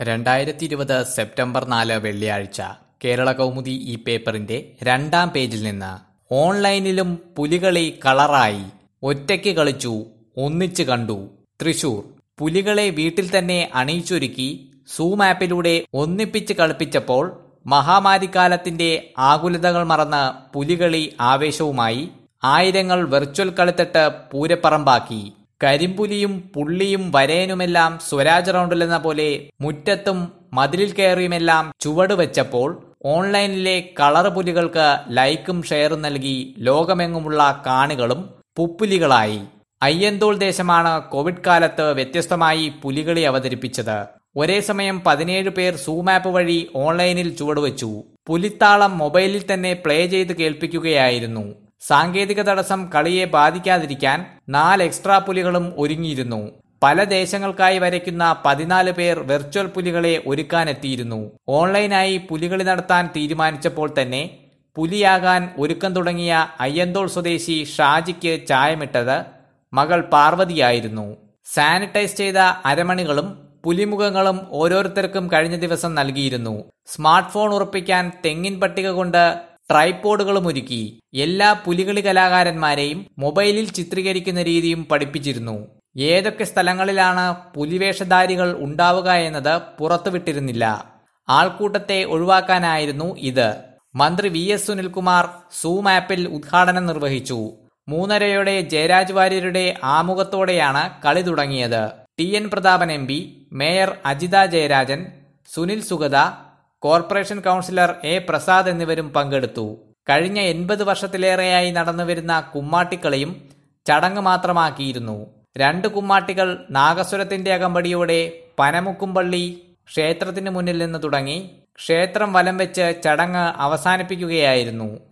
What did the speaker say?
രണ്ടായിരത്തി ഇരുപത് സെപ്റ്റംബർ നാല് വെള്ളിയാഴ്ച കേരള കൗമുദി ഈ പേപ്പറിന്റെ രണ്ടാം പേജിൽ നിന്ന് ഓൺലൈനിലും പുലികളി കളറായി ഒറ്റയ്ക്ക് കളിച്ചു ഒന്നിച്ച് കണ്ടു തൃശൂർ പുലികളെ വീട്ടിൽ തന്നെ അണിയിച്ചൊരുക്കി സൂം ആപ്പിലൂടെ ഒന്നിപ്പിച്ച് കളിപ്പിച്ചപ്പോൾ മഹാമാരിക്കാലത്തിന്റെ ആകുലതകൾ മറന്ന് പുലികളി ആവേശവുമായി ആയിരങ്ങൾ വെർച്വൽ കളിത്തട്ട് പൂരപ്പറമ്പാക്കി കരിമ്പുലിയും പുള്ളിയും വരയനുമെല്ലാം സ്വരാജ് റൗണ്ടിലെന്ന പോലെ മുറ്റത്തും മതിലിൽ കയറിയുമെല്ലാം ചുവട് വെച്ചപ്പോൾ ഓൺലൈനിലെ കളർ പുലികൾക്ക് ലൈക്കും ഷെയറും നൽകി ലോകമെങ്ങുമുള്ള കാണികളും പുപ്പുലികളായി അയ്യന്തോൾ ദേശമാണ് കോവിഡ് കാലത്ത് വ്യത്യസ്തമായി പുലികളി അവതരിപ്പിച്ചത് ഒരേ സമയം പതിനേഴ് പേർ സൂം ആപ്പ് വഴി ഓൺലൈനിൽ ചുവടുവെച്ചു പുലിത്താളം മൊബൈലിൽ തന്നെ പ്ലേ ചെയ്ത് കേൾപ്പിക്കുകയായിരുന്നു സാങ്കേതിക തടസ്സം കളിയെ ബാധിക്കാതിരിക്കാൻ നാല് എക്സ്ട്രാ പുലികളും ഒരുങ്ങിയിരുന്നു പല ദേശങ്ങൾക്കായി വരയ്ക്കുന്ന പതിനാല് പേർ വെർച്വൽ പുലികളെ ഒരുക്കാനെത്തിയിരുന്നു ഓൺലൈനായി പുലികളി നടത്താൻ തീരുമാനിച്ചപ്പോൾ തന്നെ പുലിയാകാൻ ഒരുക്കം തുടങ്ങിയ അയ്യന്തോൾ സ്വദേശി ഷാജിക്ക് ചായമിട്ടത് മകൾ പാർവതിയായിരുന്നു സാനിറ്റൈസ് ചെയ്ത അരമണികളും പുലിമുഖങ്ങളും ഓരോരുത്തർക്കും കഴിഞ്ഞ ദിവസം നൽകിയിരുന്നു സ്മാർട്ട് ഫോൺ ഉറപ്പിക്കാൻ തെങ്ങിൻ പട്ടിക കൊണ്ട് ട്രൈപോഡുകളും ഒരുക്കി എല്ലാ പുലികളി കലാകാരന്മാരെയും മൊബൈലിൽ ചിത്രീകരിക്കുന്ന രീതിയും പഠിപ്പിച്ചിരുന്നു ഏതൊക്കെ സ്ഥലങ്ങളിലാണ് പുലിവേഷധാരികൾ ഉണ്ടാവുക എന്നത് പുറത്തുവിട്ടിരുന്നില്ല ആൾക്കൂട്ടത്തെ ഒഴിവാക്കാനായിരുന്നു ഇത് മന്ത്രി വി എസ് സുനിൽകുമാർ സൂം ആപ്പിൽ ഉദ്ഘാടനം നിർവഹിച്ചു മൂന്നരയോടെ ജയരാജ് വാര്യരുടെ ആമുഖത്തോടെയാണ് കളി തുടങ്ങിയത് T N Prathapan M P mayor Ajitha Jayarajan Sunil Sugatha corporation councillor A Prasad എന്നിവരും പങ്കെടുത്തു കഴിഞ്ഞ എൺപത് വർഷത്തിലേറെയായി നടന്നുവരുന്ന കുമ്മാട്ടിക്കളിയും ചടങ്ങ് മാത്രമാക്കിയിരുന്നു രണ്ട് കുമ്മാട്ടികൾ നാഗസ്വരത്തിന്റെ അകമ്പടിയോടെ പനമുക്കുംപള്ളി ക്ഷേത്രത്തിന് മുന്നിൽ നിന്ന് തുടങ്ങി ക്ഷേത്രം വലം വെച്ച് ചടങ്ങ് അവസാനിപ്പിക്കുകയായിരുന്നു